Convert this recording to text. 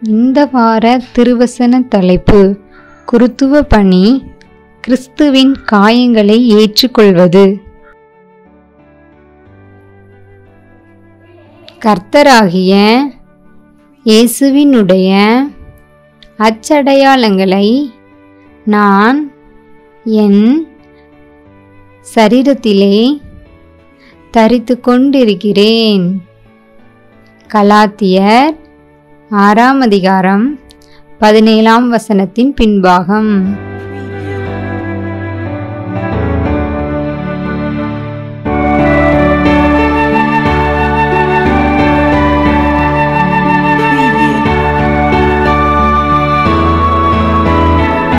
இந்த வார திருவசன தலைப்பு குருத்துவ பணி கிறிஸ்துவின் காயங்களை ஏற்றுக்கொள்வது கர்த்தராகிய இயேசுவினுடைய அச்சடையாளங்களை நான் என் சரீரத்திலே தரித்து கொண்டிருக்கிறேன் கலாத்தியர் ஆறாம் அதிகாரம் பதினேழாம் வசனத்தின் பின்பாகம்